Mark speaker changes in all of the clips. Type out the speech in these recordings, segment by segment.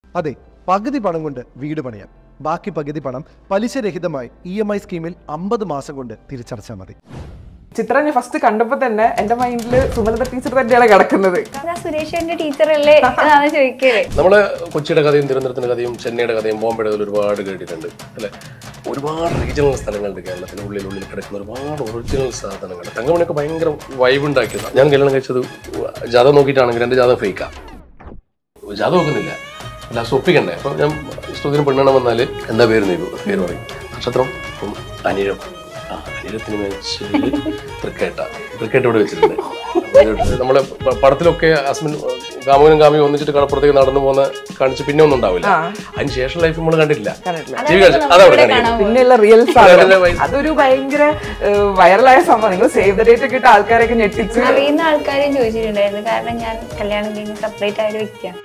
Speaker 1: അതെ പകുതി പണം കൊണ്ട് വീട് പണിയാം ബാക്കി പകുതി പണം പലിശരഹിതമായി ഇ എം ഐ സ്കീമിൽ അമ്പത് മാസം കൊണ്ട് തിരിച്ചടച്ചാൽ മതി
Speaker 2: ചിത്രം ഞാൻ ഫസ്റ്റ് കണ്ടപ്പോ തന്നെ എന്റെ മൈൻഡിൽ സുമലത ടീച്ചർ തന്നെയാണ് കിടക്കുന്നത്
Speaker 3: അതാ സുരേഷിന്റെ ടീച്ചറല്ലേ എന്നാണ് ചോദിക്കല്
Speaker 4: നമ്മള് കൊച്ചിയുടെ കഥയും തിരുവനന്തപുരത്തിന്റെ കഥയും ചെന്നൈയുടെ കഥയും ബോംബെയുടെ കഥയും ഒരുപാട് കേട്ടിട്ടുണ്ട് അല്ലെ ഒരുപാട് റീജിയണൽ സ്ഥലങ്ങളുണ്ട് കേരളത്തിന് ഉള്ളിൽ ഉള്ളിൽ കിടക്കുന്ന ഒരുപാട് ഒറിജിനൽ സാധനങ്ങൾ തങ്കമണിയൊക്കെ ഭയങ്കര വൈബ് ഉണ്ടാക്കിയതാണ് ഞാൻ കല്യാണം കഴിച്ചത് ജാതകം നോക്കിയിട്ടാണെങ്കിൽ എൻ്റെ ജാതകം ഫേക്കാ ജാതകം നോക്കുന്നില്ല അല്ല ഒപ്പിക്കണ്ടേ അപ്പൊ ഞാൻ സ്തുതിന് പെണ്ണെണ്ണം വന്നാൽ എന്താ പേര് നീ പേര് പറയും നക്ഷത്രം ഉം, അനിഴം ആ അനിഴത്തിന് വെച്ച് തൃക്കേട്ട തൃക്കേട്ട ഇവിടെ വെച്ചിട്ടുണ്ട് എന്നിട്ട് നമ്മളെ പ- പടത്തിലൊക്കെ ഹസ്ബൻഡ് കാമുകനും കാമിയും ഒന്നിച്ചിട്ട് കടപ്പുറത്തേക്ക് നടന്നു പോകുന്ന കാണിച്ച് പിന്നെ ഒന്നും ഉണ്ടാവില്ല അതിന് ശേഷം ലൈഫ് നമ്മൾ കണ്ടിട്ടില്ല
Speaker 2: കണ്ടിട്ടില്ല.
Speaker 4: ടി വി കാണിച്ചു അതവിടെ കാണിക്കും
Speaker 2: പിന്നെയുള്ള റിയൽ
Speaker 4: അതെ,
Speaker 2: സാധനം
Speaker 4: വൈ-
Speaker 2: അതൊരു ഭയങ്കര വൈറലായ സംഭവം നിങ്ങൾ സേവ് ദ ഡേറ്റ് ഒക്കെ ഇട്ട് ആൾക്കാരൊക്കെ ഞെട്ടിച്ച്
Speaker 3: അറിയുന്ന ആൾക്കാരും ചോദിച്ചിട്ടുണ്ടായിരുന്നു കാരണം ഞാൻ കല്യാണം കഴിഞ്ഞ് സെപ്പറേറ്റ് ആയ ഒരു വ്യക്തിയാണ്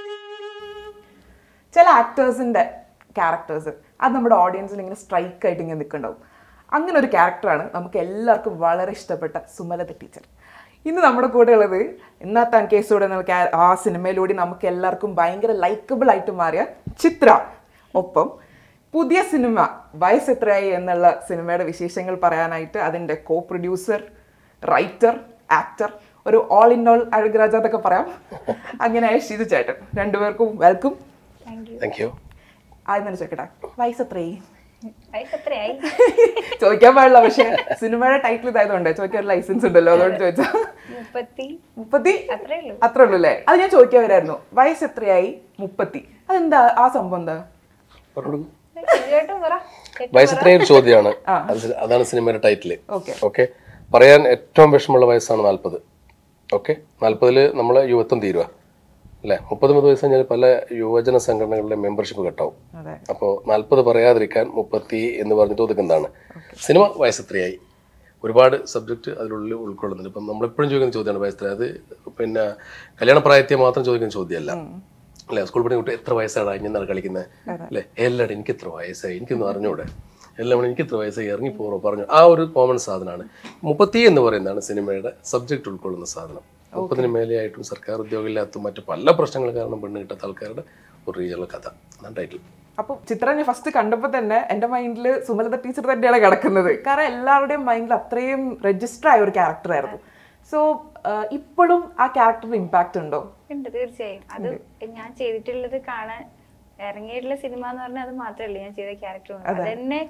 Speaker 2: ചില ആക്ടേഴ്സിന്റെ ക്യാരക്ടേഴ്സ് അത് നമ്മുടെ ഓഡിയൻസിൽ ഇങ്ങനെ സ്ട്രൈക്ക് ആയിട്ട് ഇങ്ങനെ നിൽക്കുന്നുണ്ടാവും അങ്ങനെ ഒരു ക്യാരക്ടറാണ് നമുക്ക് എല്ലാവർക്കും വളരെ ഇഷ്ടപ്പെട്ട സുമലത ടീച്ചർ ഇന്ന് നമ്മുടെ കൂടെ ഉള്ളത് ഇന്നത്താൻ കേസോടെ എന്ന ക്യാ- ആ സിനിമയിലൂടെ നമുക്ക് എല്ലാവർക്കും ഭയങ്കര ലൈക്കബിൾ ആയിട്ട് മാറിയ ചിത്ര ഒപ്പം പുതിയ സിനിമ വയസ്സ് എത്രയായി എന്നുള്ള സിനിമയുടെ വിശേഷങ്ങൾ പറയാനായിട്ട് അതിൻ്റെ കോ പ്രൊഡ്യൂസർ റൈറ്റർ ആക്ടർ ഒരു ഓൾ ഇൻ ഓൾ അഴകരാജ എന്നൊക്കെ പറയാം അങ്ങനെയായ ഷിജു ചേട്ടൻ രണ്ടുപേർക്കും വെൽക്കം
Speaker 4: താങ്ക് യു
Speaker 2: ആദ്യം തന്നെ ചോദിക്കട്ടെ വയസ്സ് എത്രയായി
Speaker 3: വയസ്സ് എത്രയായി
Speaker 2: ചോദിക്കാൻ പാടില്ല പക്ഷെ സിനിമയുടെ ടൈറ്റിൽ ഇതായതുകൊണ്ട് ചോദിക്കാൻ ഒരു ലൈസൻസ് ഉണ്ടല്ലോ അതുകൊണ്ട് ചോദിച്ചാ
Speaker 3: മുപ്പത്തി
Speaker 2: മുപ്പത്തി
Speaker 3: അത്രേ ഉള്ളൂ
Speaker 2: അത്രേ ഉള്ളൂ അല്ലേ അത് ഞാൻ ചോദിക്കാൻ വരായിരുന്നു വയസ്സ് എത്രയായി മുപ്പത്തി അതെന്താ ആ സംഭവം എന്താ
Speaker 4: പറഞ്ഞു
Speaker 3: ചേട്ടൻ പറ
Speaker 4: വയസ്സത്രയും ഒരു ചോദ്യമാണ് അത് സി- അതാണ് സിനിമയുടെ ടൈറ്റിൽ
Speaker 2: Okay.
Speaker 4: ഓക്കെ പറയാൻ ഏറ്റവും വിഷമമുള്ള വയസ്സാണ് നാൽപ്പത് ഓക്കെ നാൽപ്പതില് നമ്മളെ യുവത്വം തീരുക അല്ലേ മുപ്പത് മുപ്പത് വയസ്സ് കഴിഞ്ഞാൽ പല യുവജന സംഘടനകളുടെ മെമ്പർഷിപ്പ് കട്ടാവും
Speaker 2: അതെ
Speaker 4: അപ്പോൾ നാൽപ്പത് പറയാതിരിക്കാൻ മുപ്പത്തി എന്ന് പറഞ്ഞിട്ട് ഒതുക്കുന്നതാണ് സിനിമ വയസ്സത്രയായി ഒരുപാട് സബ്ജക്റ്റ് അതിനുള്ളിൽ ഉൾക്കൊള്ളുന്നുണ്ട് ഇപ്പം നമ്മളെപ്പോഴും ചോദിക്കുന്ന ചോദ്യമാണ് വയസ്സത്ര അത് പിന്നെ കല്യാണപ്രായത്തെ മാത്രം ചോദിക്കുന്ന ചോദ്യമല്ല അല്ലെ സ്കൂൾ പഠിക്കുന്ന കുട്ടി എത്ര വയസ്സാണ് ഇങ്ങനെ കളിക്കുന്നത് അല്ലെ എല്ലാവരും എനിക്ക് എത്ര വയസ്സായി എനിക്കൊന്നും അറിഞ്ഞൂടെ എല്ലാം കൂടെ എനിക്ക് എത്ര വയസ്സായി ഇറങ്ങി പോറോ പറഞ്ഞു ആ ഒരു കോമൺ സാധനമാണ് മുപ്പത്തി എന്ന് പറയുന്നതാണ് സിനിമയുടെ സബ്ജക്റ്റ് ഉൾക്കൊള്ളുന്ന സാധനം മുപ്പതിന് മേലെയായിട്ടും സർക്കാർ ഉദ്യോഗമില്ലാത്ത മറ്റു പല പ്രശ്നങ്ങൾ കാരണം പെണ്ണ് കിട്ടാത്ത ആൾക്കാരുടെ ഒരു റീജിയണൽ കഥ അതാണ് ടൈറ്റിൽ
Speaker 2: അപ്പൊ ചിത്രം ഞാൻ ഫസ്റ്റ് കണ്ടപ്പോ തന്നെ എന്റെ മൈൻഡിൽ സുമലത ടീച്ചർ തന്നെയാണ് കിടക്കുന്നത് കാരണം എല്ലാവരുടെയും മൈൻഡിൽ അത്രയും രജിസ്റ്റർ ആയ ഒരു ക്യാരക്ടർ ആയിരുന്നു സോ ഇപ്പോഴും ആ ക്യാരക്ടറിന് ഇമ്പാക്റ്റ് ഉണ്ടോ
Speaker 3: ഉണ്ട് തീർച്ചയായും അത് ഞാൻ ചെയ്തിട്ടുള്ളത് കാണാൻ ഇറങ്ങിയിട്ടുള്ള സിനിമ എന്ന് പറഞ്ഞാൽ അത് മാത്രമല്ല ഞാൻ ചെയ്ത ക്യാരക്ടർ അതെന്നെ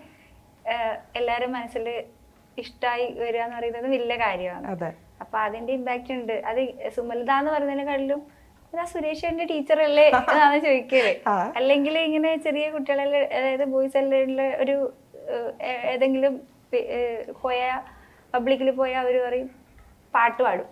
Speaker 3: എല്ലാവരും മനസ്സിൽ ഇഷ്ടമായി വരിക എന്ന് പറയുന്നത് വലിയ കാര്യമാണ്
Speaker 2: അതെ
Speaker 3: അപ്പൊ അതിന്റെ ഇമ്പാക്റ്റ് ഉണ്ട് അത് സുമലത എന്ന് പറയുന്നതിനെക്കാട്ടിലും അതാ സുരേഷിന്റെ ടീച്ചറല്ലേ എന്നാണ് ചോദിക്കല് അല്ലെങ്കിൽ ഇങ്ങനെ ചെറിയ കുട്ടികളെല്ലാം അതായത് ബോയ്സ് എല്ലാം ഒരു ഏഹ്, ഏ- ഏതെങ്കിലും പി- ഏഹ്, പോയ പബ്ലിക്കിൽ പോയ അവര് പറയും പാട്ട് പാടും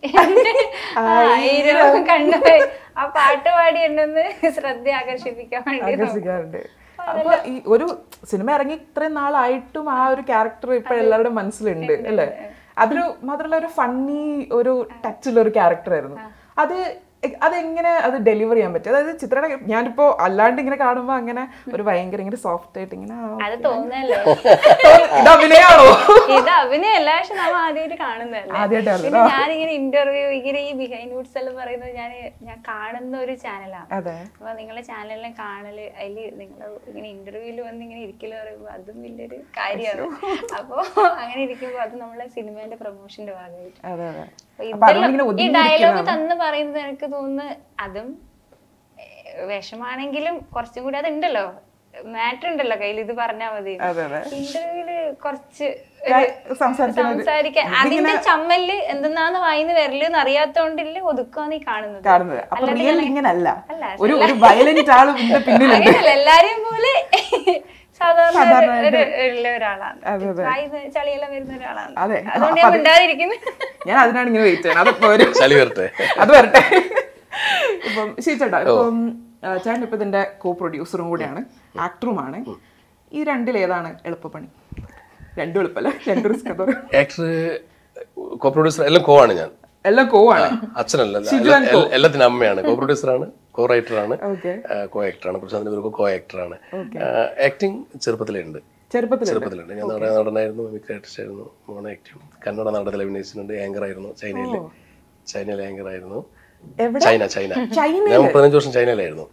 Speaker 3: ആ, ഹീറോ കണ്ടുപോയി ആ പാട്ട് പാടി എന്നെ ഒന്ന് ശ്രദ്ധ ആകർഷിപ്പിക്കാൻ വേണ്ടി നോക്കും.
Speaker 2: ആകർഷിക്കാറുണ്ട് അപ്പൊ ഈ ഒരു സിനിമ ഇറങ്ങി ഇത്രയും നാളായിട്ടും ആ ഒരു ക്യാരക്ടർ ഇപ്പൊ എല്ലാവരുടെ മനസ്സിലുണ്ട് അല്ലേ അതൊരു മാത്രമല്ല ഒരു ഫണ്ണി ഒരു ടച്ചുള്ള ഒരു ക്യാരക്ടർ ആയിരുന്നു അത് എ- അതെങ്ങനെ അത് ഡെലിവർ ചെയ്യാൻ പറ്റും അതായത് ചിത്രയുടെ ഞാനിപ്പോ അല്ലാണ്ട് ഇങ്ങനെ കാണുമ്പോ അങ്ങനെ ഒരു ഭയങ്കര ഇങ്ങനെ സോഫ്റ്റ് ആയിട്ട് ഇങ്ങനെ ആ,
Speaker 3: അത് തോന്നല്ലേ
Speaker 2: ഇത് അഭിനയാണോ
Speaker 3: ഇത് അഭിനയല്ല പക്ഷെ നമ്മൾ ആദ്യമായിട്ട് കാണുന്നതല്ലേ
Speaker 2: ആദ്യമായിട്ടാണ്
Speaker 3: പിന്നെ ഞാനിങ്ങനെ ഇന്റർവ്യൂ ഇങ്ങനെ ഈ ബിഹൈൻഡ് വുഡ്സ് എല്ലാം പറയുന്നത് ഞാൻ ഞാൻ കാണുന്ന ഒരു ചാനലാണ്
Speaker 2: അതെ
Speaker 3: അപ്പൊ നിങ്ങളെ ചാനലിനെ കാണല് അതില് നിങ്ങൾ ഇങ്ങനെ ഇന്റർവ്യൂല് വന്ന് ഇങ്ങനെ ഇരിക്കല് പറയുമ്പോ അതും വലിയൊരു കാര്യമാണ് അപ്പൊ അങ്ങനെ ഇരിക്കുമ്പോ അത് നമ്മളെ സിനിമേന്റെ പ്രൊമോഷന്റെ ഭാഗമായിട്ട്
Speaker 2: അതെ അതെ
Speaker 3: അപ്പൊ
Speaker 2: അപ്പൊ അതുകൊണ്ട് ഇങ്ങനെ
Speaker 3: ഇതെല്ലാം ഈ
Speaker 2: ഒതുങ്ങി
Speaker 3: ഡയലോഗ് തന്ന് പറയുന്നത് എനിക്ക് തോന്നുന്നു അതും ഏഹ്, വിഷമാണെങ്കിലും കുറച്ചും കൂടി അതുണ്ടല്ലോ മാറ്റർ ഉണ്ടല്ലോ കയ്യിൽ ഇത് പറഞ്ഞാൽ മതി
Speaker 2: അതെ അതെ
Speaker 3: ഇന്റർവ്യൂല് കുറച്ച്
Speaker 2: ഞാൻ
Speaker 3: ഒരു
Speaker 2: സംസാരിക്കുന്നത്
Speaker 3: സംസാരിക്കാൻ അതിന്റെ ചമ്മല് എന്തെന്നാന്ന് വായിന്ന് വരലെന്ന് അറിയാത്തോണ്ടില്ല ഒതുക്കാന്ന് ഈ കാണുന്നത്
Speaker 2: കാണുന്നത് അപ്പൊ
Speaker 3: അല്ലാതെ
Speaker 2: റിയൽ
Speaker 3: ഞാൻ-
Speaker 2: ഇങ്ങനല്ല
Speaker 3: അല്ല,
Speaker 2: ഒരു ഒരു വയലന്റ് ആള് ഇതിന്റെ പിന്നിലുണ്ട്
Speaker 3: അങ്ങനെയല്ല എല്ലാരെയും പോലെ സാധാരണ
Speaker 2: സാധാരണ
Speaker 3: ഒരു- ഒരു- ഉള്ള ഒരാളാണ്
Speaker 2: അതെ, അതെ.
Speaker 3: വായിന്ന് ചളിയെല്ലാം വരുന്ന ഒരാളാണ്
Speaker 2: അതെ.
Speaker 3: അതുകൊണ്ട്
Speaker 2: അപ്പൊ
Speaker 3: ഞാൻ
Speaker 2: അത്
Speaker 3: മിണ്ടാതിരിക്കുന്നു
Speaker 2: ഞാൻ അതിനാണ് ഇങ്ങനെ വെയിറ്റ് ചെയ്യണം അതപ്പോ ഒരു
Speaker 4: ചളി വരട്ടെ
Speaker 2: അത് വരട്ടെ ഇപ്പം ശരിച്ചേട്ടാ ഇപ്പം ആ, ചേട്ടൻ ഇപ്പൊ ഇതിന്റെ കോ പ്രൊഡ്യൂസറും കൂടെയാണ് ആക്ടറുമാണ് ഈ രണ്ടിൽ ഏതാണ് എളുപ്പപ്പണി രണ്ടും എളുപ്പമല്ല രണ്ടും റിസ്ക് എന്താ പറയുക
Speaker 4: ആക്ടർ കോ പ്രൊഡ്യൂസർ എല്ലാം കോ ആണ് ഞാൻ
Speaker 2: എല്ലാം കോ ആണ്
Speaker 4: അച്ഛനല്ല
Speaker 2: ഷിജു and co.
Speaker 4: എല്ലാ- എല്ലാത്തിനും അമ്മയാണ് കോ പ്രൊഡ്യൂസറാണ് കോ റൈറ്ററാണ്
Speaker 2: ഓക്കെ
Speaker 4: കോ ആക്ടറാണ് പ്രശാന്തിന്റെ പേര് കോ ആക്ടറാണ് ആക്ടിങ് ചെറുപ്പത്തിലുണ്ട്
Speaker 2: ചെറുപ്പത്തിൽ
Speaker 4: ചെറുപ്പത്തിലുണ്ട് ഞാൻ നട നടനായിരുന്നു മിക്ക ആർട്ടിസ്റ്റ് ആയിരുന്നു മോണ ആക്ടീവ് കന്നഡ നാടകത്തിൽ അഭിനയിച്ചിട്ടുണ്ട് ആങ്കർ ആയിരുന്നു ചൈനയിൽ ചൈനയിലെ ആങ്കർ ആയിരുന്നു
Speaker 2: എവിടെ
Speaker 4: ചൈന ചൈന
Speaker 2: ചൈനയില്?
Speaker 4: ഞാൻ പതിനഞ്ച് വർഷം ചൈനയിലായിരുന്നു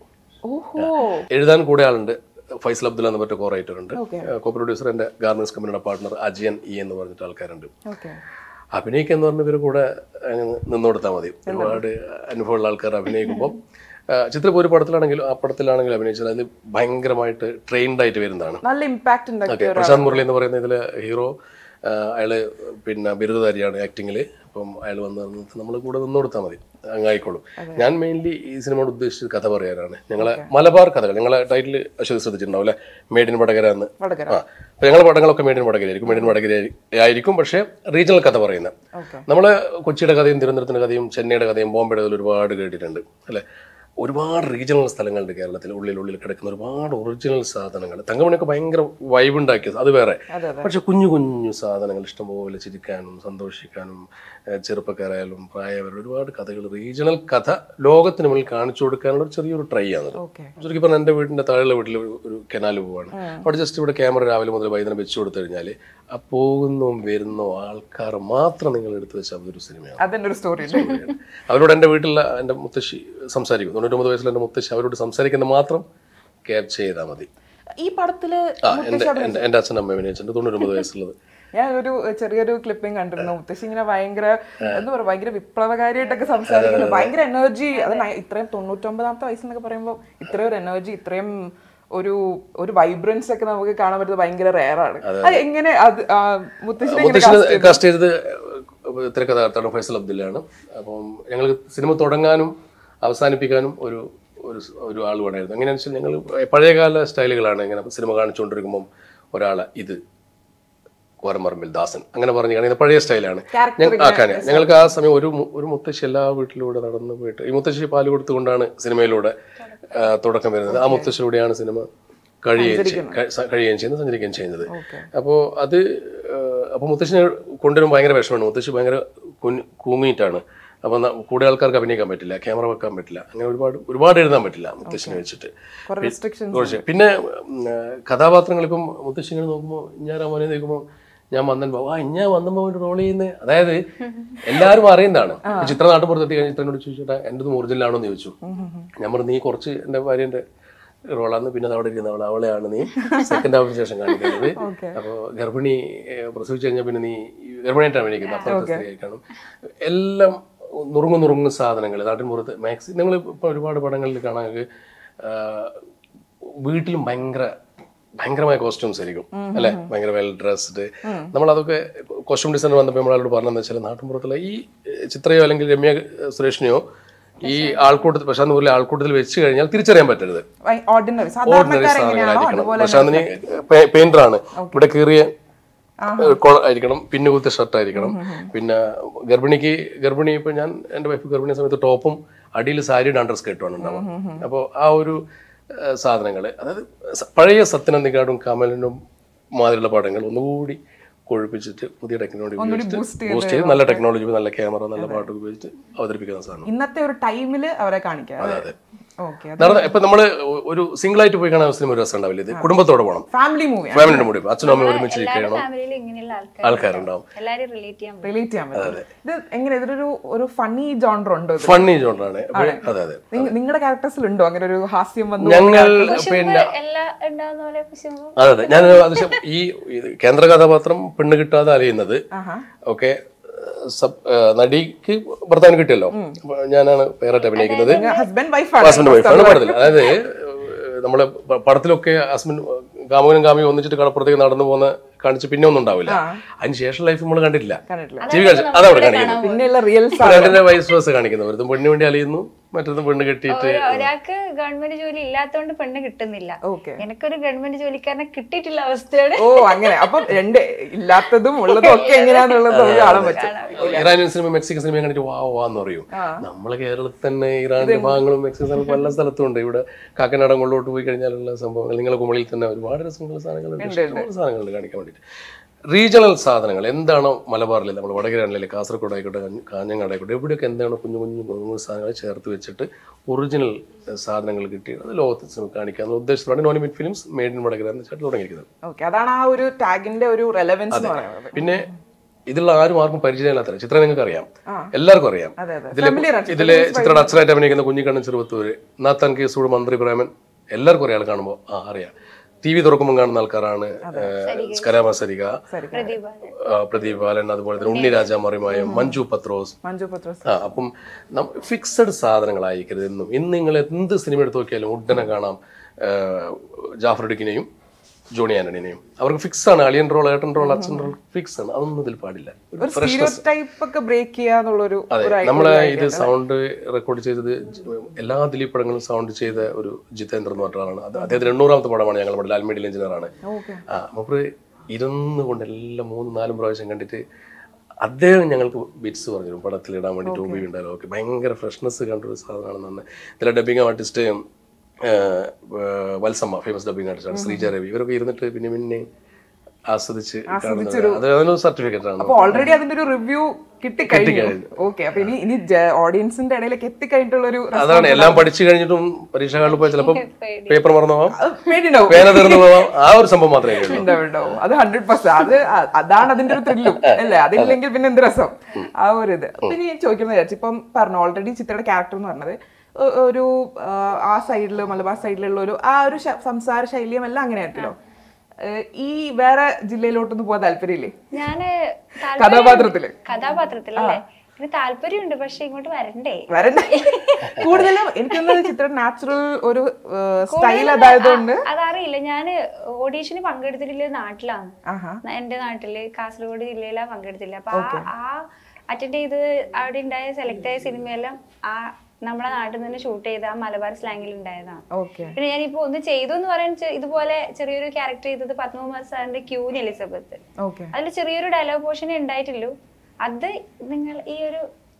Speaker 2: ഓഹോ
Speaker 4: എഴുതാൻ കൂടെ ആളുണ്ട് ഫൈസൽ അബ്ദുല്ല എന്ന് പറഞ്ഞ കോ റൈറ്റർ ഉണ്ട്
Speaker 2: Okay.
Speaker 4: കോ പ്രൊഡ്യൂസർ എൻ്റെ ഗാർമെന്റ്സ് കമ്പനിയുടെ പാർട്ണർ അജിയൻ ഇ എന്ന് പറഞ്ഞിട്ട് ആൾക്കാരുണ്ട്
Speaker 2: ഓക്കെ
Speaker 4: അഭിനയിക്കുക എന്ന് പറഞ്ഞ ഇവർ കൂടെ അങ്ങ് നിന്ന് കൊടുത്താൽ മതി ഒരുപാട് അനുഭവമുള്ള ആൾക്കാർ അഭിനയിക്കുമ്പോൾ ചിത്രപ്പൂർ ഒരു പടത്തിലാണെങ്കിലും ആ പടത്തിലാണെങ്കിലും അഭിനയിച്ചാൽ അതിൽ ഭയങ്കരമായിട്ട് ട്രെയിൻഡ് ആയിട്ട് വരുന്നതാണ്
Speaker 2: നല്ല ഇമ്പാക്ട്
Speaker 4: ഓക്കെ
Speaker 2: ഉണ്ടാക്കിയ ഒരു
Speaker 4: പ്രശാന്ത് മുരളി എന്ന് പറയുന്ന ഇതിലെ ഹീറോ അയാള് പിന്നെ ബിരുദധാരിയാണ് ആക്ടിങ്ങിൽ അപ്പം അയാൾ വന്ന് നിന്നിട്ട് നമ്മൾ കൂടെ നിന്ന് കൊടുത്താൽ മതി അങ്ങായിക്കോളും ഞാൻ മെയിൻലി ഈ സിനിമയോട് ഉദ്ദേശിച്ചത് കഥ പറയാനാണ് ഞങ്ങളെ മലബാർ കഥകൾ ഞങ്ങളെ ടൈറ്റിൽ അശ്വതി ശ്രദ്ധിച്ചിട്ടുണ്ടാവും അല്ലെ മേഡ് ഇൻ വടകര എന്ന്
Speaker 2: വടകര
Speaker 4: ആ അപ്പൊ ഞങ്ങളുടെ പടങ്ങളൊക്കെ മേഡ് ഇൻ വടകര ആയിരിക്കും മേഡ് ഇൻ വടകര ആയിരിക്കും പക്ഷേ റീജിയണൽ കഥ പറയുന്നത്
Speaker 2: ഓക്കെ
Speaker 4: നമ്മള് കൊച്ചിയുടെ കഥയും തിരുവനന്തപുരത്തിന്റെ കഥയും ചെന്നൈയുടെ കഥയും ബോംബെയുടെ കഥയും ഒരുപാട് കേട്ടിട്ടുണ്ട് അല്ലെ ഒരുപാട് റീജിയണൽ സ്ഥലങ്ങളുണ്ട് കേരളത്തിൽ ഉള്ളിൽ ഉള്ളിൽ കിടക്കുന്ന ഒരുപാട് ഒറിജിനൽ സാധനങ്ങൾ തങ്കമണിയൊക്കെ ഭയങ്കര വൈബ് ഉണ്ടാക്കിയത് അത് വേറെ
Speaker 2: അതെ അതെ
Speaker 4: പക്ഷെ കുഞ്ഞു കുഞ്ഞു സാധനങ്ങൾ ഇഷ്ടംപോലെ ചിരിക്കാനും സന്തോഷിക്കാനും ഏഹ് ചെറുപ്പക്കാരായാലും പ്രായവരും ഒരുപാട് കഥകൾ റീജിയണൽ കഥ ലോകത്തിന് മുന്നിൽ കാണിച്ചു കൊടുക്കാനുള്ള ഒരു ചെറിയൊരു ട്രൈ ആണ്
Speaker 2: ഓക്കെ
Speaker 4: ശരിക്കും പറഞ്ഞാൽ എൻ്റെ വീടിൻ്റെ താഴെയുള്ള വീട്ടിൽ ഒരു- ഒരു കനാൽ പോവാണ് അവിടെ ജസ്റ്റ് ഇവിടെ ക്യാമറ രാവിലെ മുതൽ വൈകുന്നേരം വെച്ച് കൊടുത്തു കഴിഞ്ഞാൽ ആ പോകുന്നോ വരുന്നോ ആൾക്കാർ മാത്രം നിങ്ങൾ എടുത്തു വെച്ചാൽ അതൊരു സിനിമയാണ്
Speaker 2: അതിന്റെ ഒരു സ്റ്റോറി ഉണ്ട്
Speaker 4: അവരോട് എൻ്റെ വീട്ടിലുള്ള എൻ്റെ മുത്തശ്ശി സംസാരിക്കും തൊണ്ണൂറ്റൊമ്പത് വയസ്സിൽ എൻ്റെ മുത്തശ്ശി അവരോട് സംസാരിക്കുന്നത് മാത്രം ക്യാപ്ചർ ചെയ്താൽ മതി
Speaker 2: ഈ പടത്തില്
Speaker 4: ആ എൻ്റെ എൻ്റെ എൻ്റെ അച്ഛൻ അമ്മ അഭിനയിച്ചിട്ടുണ്ട് തൊണ്ണൂറ്റൊമ്പത് വയസ്സുള്ളത്
Speaker 2: ഞാൻ ഒരു ചെറിയൊരു ക്ലിപ്പിംഗ് കണ്ടിരുന്നു മുത്തശ്ശി ഇങ്ങനെ ഭയങ്കര എന്താ പറയുക ഭയങ്കര വിപ്ലവകാരിയായിട്ടൊക്കെ സംസാരിക്കുന്നത് ഭയങ്കര എനർജി അത് നയ- ഇത്രയും തൊണ്ണൂറ്റൊമ്പതാമത്തെ വയസ്സെന്നൊക്കെ പറയുമ്പോൾ ഇത്രയും ഒരു എനർജി ഇത്രയും ഒരു ഒരു വൈബ്രൻസ് ഒക്കെ നമുക്ക് കാണാൻ പറ്റുന്നത് ഭയങ്കര റെയർ ആണ് അത് എങ്ങനെ അത് ആ, മുത്തശ്ശിനെ എങ്ങനെ
Speaker 4: മുത്തശ്ശിനെ കാസ്റ്റ് ചെയ്തത് തിരക്കഥാർത്ഥാണ് ഫൈസൽ അബ്ദുല്ലാണ് അപ്പം ഞങ്ങൾ സിനിമ തുടങ്ങാനും അവസാനിപ്പിക്കാനും ഒരു ഒരു സ് ഒരു ആൾ വേണമായിരുന്നു എങ്ങനെയാണെന്ന് വെച്ചാൽ ഞങ്ങൾ പഴയകാല സ്റ്റൈലുകളാണ് ഇങ്ങനെ സിനിമ കാണിച്ചുകൊണ്ടിരിക്കുമ്പം ഒരാളെ ഇത് കോരമറമ്പിൽ ദാസൻ അങ്ങനെ പറഞ്ഞു കാണിക്കുന്ന പഴയ സ്റ്റൈലാണ് ഞങ്ങൾ ആക്കാൻ ഞങ്ങൾക്ക് ആ സമയം ഒരു മു- ഒരു മുത്തശ്ശി എല്ലാ വീട്ടിലൂടെ നടന്നു പോയിട്ട് ഈ മുത്തശ്ശി പാല് കൊടുത്തുകൊണ്ടാണ് സിനിമയിലൂടെ ആ, തുടക്കം വരുന്നത് ആ മുത്തശ്ശിലൂടെയാണ് സിനിമ കഴിയുകയും ചെയ്യ- ക- സ- കഴിയുകയും ചെയ്യുന്നത് സഞ്ചരിക്കുകയും ചെയ്യുന്നത്
Speaker 2: ഓക്കെ
Speaker 4: അപ്പോൾ അത് അപ്പോൾ മുത്തശ്ശിനെ കൊണ്ടുവരും ഭയങ്കര വിഷമമാണ് മുത്തശ്ശി ഭയങ്കര കുഞ്ഞ് കൂങ്ങിയിട്ടാണ് അപ്പോൾ കൂടെ ആൾക്കാർക്ക് അഭിനയിക്കാൻ പറ്റില്ല ക്യാമറ വെക്കാൻ പറ്റില്ല അങ്ങനെ ഒരുപാട് ഒരുപാട് എഴുതാൻ പറ്റില്ല മുത്തശ്ശിനെ വെച്ചിട്ട്
Speaker 2: കുറെ റെസ്ട്രിക്ഷൻസ്
Speaker 4: കുറച്ച് പിന്നെ ഉം, ആ, കഥാപാത്രങ്ങൾ ഇപ്പം മുത്തശ്ശി ഇങ്ങനെ നോക്കുമ്പോൾ ഞാൻ മോനെ നോക്കുമ്പോൾ ഞാൻ വന്നൻ ബാബു ആ ഞാൻ വന്നപ്പോൾ ഒരു റോൾ ചെയ്യുന്നത് അതായത് എല്ലാവരും അറിയുന്നതാണ് ചിത്ര നാട്ടുപുറത്ത് എത്തി കഴിഞ്ഞ ചിത്രനോട് ചോദിച്ചോട്ടെ എൻ്റെ ഒറിജിനലാണോ എന്ന് ചോദിച്ചു ഞാൻ പറഞ്ഞു നീ കുറച്ച് എൻ്റെ ഭാര്യൻ്റെ റോളാന്ന് പിന്നെ അത് അവിടെ ഇരുന്ന അവൾ അവളെയാണ് നീ സെക്കൻഡ് ഹാഫിന് ശേഷം കാണിക്കുന്നത്
Speaker 2: ഓക്കെ
Speaker 4: അപ്പോൾ ഗർഭിണി ഏഹ്, പ്രസവിച്ചു കഴിഞ്ഞാൽ പിന്നെ നീ ഗർഭിണിയായിട്ടാണ് വിളിക്കുന്നത് അപ്പുറത്തെ സ്ത്രീയായി കാണും എല്ലാം നുറുങ്ങു നുറുങ്ങു സാധനങ്ങൾ നാട്ടിൻ പുറത്ത് മാക്സി നിങ്ങൾ ഇപ്പോൾ ഒരുപാട് പടങ്ങളിൽ കാണാൻ വീട്ടിലും ഭയങ്കര ഭയങ്കരമായ കോസ്റ്റ്യൂംസ് ആയിരിക്കും അല്ലെ ഭയങ്കര വെൽ ഡ്രസ്ഡ് നമ്മൾ അതൊക്കെ കോസ്റ്റ്യൂം ഡിസൈനർ വന്നപ്പോൾ നമ്മളോട് പറഞ്ഞതെന്ന് വെച്ചാൽ നാട്ടിൻപുറത്തുള്ള ഈ ഏഹ്, ചിത്രയോ അല്ലെങ്കിൽ രമ്യ സുരേഷിനെയോ ഈ ആൾക്കൂട്ടത്തിൽ പ്രശാന്ത് മുരളി ആൾക്കൂട്ടത്തിൽ വെച്ച് കഴിഞ്ഞാൽ തിരിച്ചറിയാൻ പറ്റരുത്
Speaker 2: ഓർഡിനറി
Speaker 4: ഓർഡിനറി
Speaker 2: സാധാരണക്കാർ എങ്ങനെയാണോ
Speaker 4: സാധനങ്ങളായിരിക്കണം
Speaker 2: അതുപോലെ
Speaker 4: പ്രശാന്തിന് പെയിന്ററാണ് ഇവിടെ കീറിയ കൊള ആയിരിക്കണം പിന്നെ കുത്തിയ ഷർട്ട് ആയിരിക്കണം പിന്നെ ഗർഭിണിക്ക് ഗർഭിണി ഇപ്പൊ ഞാൻ എന്റെ വൈഫ് ഗർഭിണി സമയത്ത് ടോപ്പും അടിയിൽ സാരിയുടെ അണ്ടർ സ്കേർട്ടുമാണ് ഉണ്ടാവുക അപ്പോൾ ആ ഒരു സാധനങ്ങൾ അതായത് സ- പഴയ സത്യനന്ദിക്കാടും കമലിനും മാതിരിയുള്ള പടങ്ങൾ ഒന്നുകൂടി കൊഴുപ്പിച്ചിട്ട് പുതിയ ടെക്നോളജി ഉപയോഗിച്ചിട്ട് ബൂസ്റ്റ് ചെയ്ത് നല്ല ടെക്നോളജി നല്ല ക്യാമറ നല്ല പാട്ട് ഉപയോഗിച്ചിട്ട് അവതരിപ്പിക്കുന്ന സാധനം
Speaker 2: ഇന്നത്തെ ഒരു ടൈമില് അവരെ കാണിക്കാം ഓക്കെ
Speaker 4: നടന്ന ഇപ്പൊ നമ്മള് ഒ- ഒരു സിംഗിൾ ആയിട്ട് പോയി കാണാൻ സിനിമ ഒരു രസം ഉണ്ടാവില്ല ഇത് കുടുംബത്തോടെ പോകണം
Speaker 2: ഫാമിലി മൂവി
Speaker 4: ഫാമിലിന്റെ കൂടി അച്ഛനും അമ്മയും ഒരുമിച്ച്
Speaker 3: എല്ലാവരുടെ
Speaker 4: ഇരിക്കണം
Speaker 3: ഫാമിലിയിൽ ഇങ്ങനെയുള്ള ആൾക്കാർ
Speaker 4: ആൾക്കാരുണ്ടാവും
Speaker 3: എല്ലാരും റിലേറ്റ് ചെയ്യാൻ പറ്റും
Speaker 2: റിലേറ്റ് ചെയ്യാൻ പറ്റും ഇത് എങ്ങനെ ഇതിലൊരു ഒരു ഫണ്ണി ജോണ്ടർ ഉണ്ടോ ഇത്
Speaker 4: ഫണ്ണി ജോണ്ടാണ് അതെ അതെ
Speaker 2: നിങ്ങളുടെ ക്യാരക്ടേഴ്സിൽ ഉണ്ടോ അങ്ങനെ ഒരു ഹാസ്യം വന്നു
Speaker 4: ഞങ്ങൾ
Speaker 3: കുശുമ്പ്
Speaker 4: പിന്നെ
Speaker 3: എല്ലാ ഉണ്ടാവുന്ന പോലെ കുശുമ്പ്
Speaker 4: അതെ അതെ ഞാൻ അത് ശ- ഈ ഇത് കേന്ദ്ര കഥാപാത്രം പെണ്ണ് കിട്ടാതെ അലയുന്നത്
Speaker 2: ആഹാ
Speaker 4: ഓക്കെ സബ് ഏ, നടിക്ക് ഭർത്താവിന് കിട്ടിയല്ലോ അപ്പൊ ഞാനാണ് പേരായിട്ട് അഭിനയിക്കുന്നത്
Speaker 2: ഹസ്ബൻഡ് വൈഫാണ്
Speaker 4: ഹസ്ബൻഡ് വൈഫാണ് പടത്തിൽ അതായത് ഏ, നമ്മള് പ- പടത്തിലൊക്കെ ഹസ്ബൻഡ് കാമുകനും കാമിയും ഒന്നിച്ചിട്ട് കടപ്പുറത്തേക്ക് നടന്നു പോകുന്ന കാണിച്ച് പിന്നെ ഒന്നും ഉണ്ടാവില്ല അതിന് ശേഷം ലൈഫ് നമ്മൾ കണ്ടിട്ടില്ല
Speaker 2: കണ്ടിട്ടില്ല
Speaker 4: ടി വി കാണിച്ചു അതവിടെ കാണിക്കുന്നത്
Speaker 2: പിന്നെയുള്ള റിയൽ
Speaker 4: ഇപ്പൊ രണ്ടിന്റെ വയസ്സ് വേഴ്സ് കാണിക്കുന്നത് ഒരുത്തും പെണ്ണിന് വേണ്ടി അലയുന്നു മറ്റൊന്നും പെണ്ണ് കെട്ടിയിട്ട്
Speaker 3: ഒരാ- ഒരാൾക്ക് ഗവൺമെന്റ് ജോലി ഇല്ലാത്തതുകൊണ്ട് പെണ്ണ് കിട്ടുന്നില്ല
Speaker 2: ഓക്കെ
Speaker 3: എനിക്കൊരു ഗവൺമെന്റ് ജോലിക്കാരനെ കിട്ടിയിട്ടുള്ള അവസ്ഥയാണ്
Speaker 2: ഓ അങ്ങനെ അപ്പം രണ്ട് ഇല്ലാത്തതും ഉള്ളതും ഒക്കെ എങ്ങനെയാന്നുള്ളത് നമുക്ക് കാണാൻ പറ്റും
Speaker 4: ഇറാനിയൻ സിനിമ മെക്സിക്കൻ സിനിമ കണ്ടിട്ട് വാ വാന്ന് പറയും നമ്മളെ കേരളത്തിൽ തന്നെ ഇറാനിന്റെ ഭാഗങ്ങളും മെക്സിക്കൻ സ്ഥലം പല സ്ഥലത്തും ഉണ്ട് ഇവിടെ കാക്കനാടൻ കൊള്ളോട്ട് പോയി കഴിഞ്ഞാലുള്ള സംഭവങ്ങൾ നിങ്ങളെ കുമളിയിൽ തന്നെ ഒരുപാട് രസമുള്ള സാധനങ്ങളുണ്ട് ഇഷ്ടംപോലെ സാധനങ്ങളുണ്ട് കാണിക്കാൻ വേണ്ടിയിട്ട് റീജിയണൽ സാധനങ്ങൾ എന്താണോ മലബാറിൽ നമ്മൾ വടകരയാണെങ്കിലും കാസർഗോഡ് ആയിക്കോട്ടെ കഞ്ഞ- കാഞ്ഞങ്ങാട് ആയിക്കോട്ടെ എവിടെയൊക്കെ എന്താണോ കുഞ്ഞു കുഞ്ഞു കുഞ്ഞു സാധനങ്ങൾ ചേർത്ത് വെച്ചിട്ട് ഒറിജിനൽ സാധനങ്ങൾ കിട്ടി അത് ലോകത്തിൽ സിനിമ കാണിക്കാനുള്ള ഉദ്ദേശത്തോടെ നോണിമിറ്റ് ഫിലിംസ് മെയ്ഡ് ഇൻ വടകര എന്ന് വെച്ചിട്ട് തുടങ്ങിയിരിക്കുന്നത്
Speaker 2: ഓക്കെ അതാണ് ആ ഒരു ടാഗിന്റെ ഒരു റെലവൻസ് എന്ന് പറയുന്നത്
Speaker 4: പിന്നെ ഇതിലുള്ള ആരും ആർക്കും പരിചയമില്ലാത്ത ചിത്രം നിങ്ങൾക്ക് അറിയാം എല്ലാവർക്കും അറിയാം
Speaker 2: അതെ, അതെ.
Speaker 4: ഇതിലെ
Speaker 2: Familiar ആണ്.
Speaker 4: ഇതിലെ ചിത്രയുടെ അച്ഛനായിട്ട് അഭിനയിക്കുന്ന കുഞ്ഞിക്കണ്ണൻ ചെറുപ്പത്തൂര് നാത്താൻ കേസൂട് മന്ത്രി പ്രേമൻ എല്ലാവർക്കും അറിയാം കാണുമ്പോൾ ആ അറിയാം ടി വി തുറക്കുമ്പോൾ കാണുന്ന ആൾക്കാരാണ് സ്കരാമ സരിക
Speaker 3: പ്രതിഭാഗം
Speaker 4: ആ, പ്രദീപ് ബാലൻ അതുപോലെ തന്നെ ഉണ്ണിരാജ മറിമായം മഞ്ജു പത്രോസ്
Speaker 2: മഞ്ജു പത്രോസ്
Speaker 4: ആ അപ്പം ഫിക്സഡ് സാധനങ്ങളായിരിക്കരുത് എന്നും ഇന്ന് നിങ്ങൾ എന്ത് സിനിമ എടുത്ത് നോക്കിയാലും ഉടനെ കാണാം ആ, ജാഫർ ഇടുക്കിനെയും ജോണി ആന്റണിനെയും അവർക്ക് ഫിക്സ് ആണ് അളിയൻ റോൾ ഏട്ടൻ റോൾ അച്ഛൻ റോൾ ഫിക്സ് ആണ് അതൊന്നും ഇതിൽ പാടില്ല
Speaker 2: ഒരു സ്റ്റീരിയോ ടൈപ്പ് ഒക്കെ ബ്രേക്ക് ചെയ്യാന്നുള്ളൊരു
Speaker 4: അതെ
Speaker 2: ഒരു
Speaker 4: നമ്മളെ ഇത് സൗണ്ട് റെക്കോർഡ് ചെയ്തത് ജ- എല്ലാ ദിലീപ് പടങ്ങളും സൗണ്ട് ചെയ്ത ഒരു ജിതേന്ദ്ര എന്ന് പറഞ്ഞ ആളാണ് അത് അദ്ദേഹത്തിന്റെ എണ്ണൂറാമത്തെ പടമാണ് ഞങ്ങൾ ഇവിടെ ലാൽമീഡിയൽ എഞ്ചിനീയർ ആണ് ആ മൂപ്പര് ഇരുന്ന് കൊണ്ട് എല്ലാം മൂന്നും നാലും പ്രാവശ്യം കണ്ടിട്ട് അദ്ദേഹം ഞങ്ങൾക്ക് ബിറ്റ്സ് പറഞ്ഞു തരും. പടത്തിൽ ഇടാൻ വേണ്ടി ടൂബി ഉണ്ടായാലും ഓക്കെ ഭയങ്കര ഫ്രഷ്നെസ് കണ്ട ഒരു സാധനമാണെന്ന് ഇതിലെ dubbing artist Valsamma famous dubbing ആർട്ടിസ്റ്റാണ് ശ്രീജ രവി ഇവരൊക്കെ ഇരുന്നിട്ട് പിന്നെ പിന്നെ ആസ്വദിച്ച് കാണുന്നത് അത് അതിനൊരു സർട്ടിഫിക്കറ്റ് ആണ്
Speaker 2: അപ്പൊ ഓൾറെഡി അതിന്റെ ഒരു റിവ്യൂ കിട്ടിക്കഴിഞ്ഞു ഓക്കെ അപ്പൊ ഇനി ഇനി ഓഡിയൻസിന്റെ ഇടയിലേക്ക് എത്തിക്കഴിഞ്ഞിട്ടുള്ള ഒരു
Speaker 4: അതാണ് എല്ലാം പഠിച്ചു കഴിഞ്ഞിട്ടും പരീക്ഷ കാളിൽ പോയി ചിലപ്പോൾ പേപ്പർ മറന്നു പോവാം
Speaker 2: പേടിണ്ടാവും
Speaker 4: പേന തീർന്നു പോവാം ആ ഒരു സംഭവം മാത്രമേ ഉള്ളൂ
Speaker 2: ഉണ്ടാവും, ഉണ്ടാവും. അത് ഹൺഡ്രഡ് പെർസെന്റ് അത് അ- അതാണ് അതിന്റെ ഒരു ത്രില്ലും അല്ലേ അതില്ലെങ്കിൽ പിന്നെ എന്ത് രസം ആ ഒരു ഇത് പിന്നെ ഞാൻ ചോദിക്കുന്നത് വിചാരിച്ചു ഇപ്പം പറഞ്ഞു ഓൾറെഡി ചിത്രയുടെ ക്യാരക്ടർ എന്ന് പറഞ്ഞത് ഒ- ഒരു ആ, ആ സൈഡില് മലബാർ സൈഡിലുള്ള ഒരു ആ ഒരു ശ- സംസാര ശൈലിയും എല്ലാം അങ്ങനെ ആയിരുന്നല്ലോ ഏഹ് ഈ വേറെ ജില്ലയിലോട്ടൊന്നും പോകാൻ താല്പര്യമില്ലേ
Speaker 3: ഞാന്
Speaker 2: കഥാപാത്രത്തില്?
Speaker 3: കഥാപാത്രത്തിലല്ലേ എനിക്ക് താല്പര്യമുണ്ട് പക്ഷെ ഇങ്ങോട്ട് വരണ്ടേ
Speaker 2: വരണ്ടേ കൂടുതലും എനിക്കൊന്നത് ചിത്രം നാച്ചുറൽ ഒരു സ്റ്റൈൽ അതായതുകൊണ്ട്
Speaker 3: ആ, അതറിയില്ല ഞാന് ഓഡീഷന് പങ്കെടുത്തിട്ടില്ല നാട്ടിലാണ്
Speaker 2: ആഹാ
Speaker 3: എന്റെ നാട്ടില് കാസർഗോഡ് ജില്ലയിലാണ് പങ്കെടുത്തില്ല അപ്പൊ ആ ആ അറ്റൻഡ് ചെയ്ത് അവിടെ ഉണ്ടായ സെലക്ട് ആയ സിനിമയെല്ലാം ആ നമ്മളെ നാട്ടിൽ നിന്ന് ഷൂട്ട് ചെയ്ത ആ മലബാർ സ്ലാങ്ങിൽ ഉണ്ടായതാണ്
Speaker 2: ഓക്കെ
Speaker 3: പിന്നെ ഞാനിപ്പോ ഒന്ന് ചെയ്തു എന്ന് പറയാൻ ചെ- ഇതുപോലെ ചെറിയൊരു ക്യാരക്ടർ ചെയ്തത് പത്മകുമാർ സാറിന്റെ ക്യൂൻ എലിസബത്ത്
Speaker 2: ഓക്കെ
Speaker 3: അതിൽ ചെറിയൊരു ഡയലോഗ് പോർഷൻ ഉണ്ടായിട്ടുള്ളൂ അത് നിങ്ങൾ ഈ ഒരു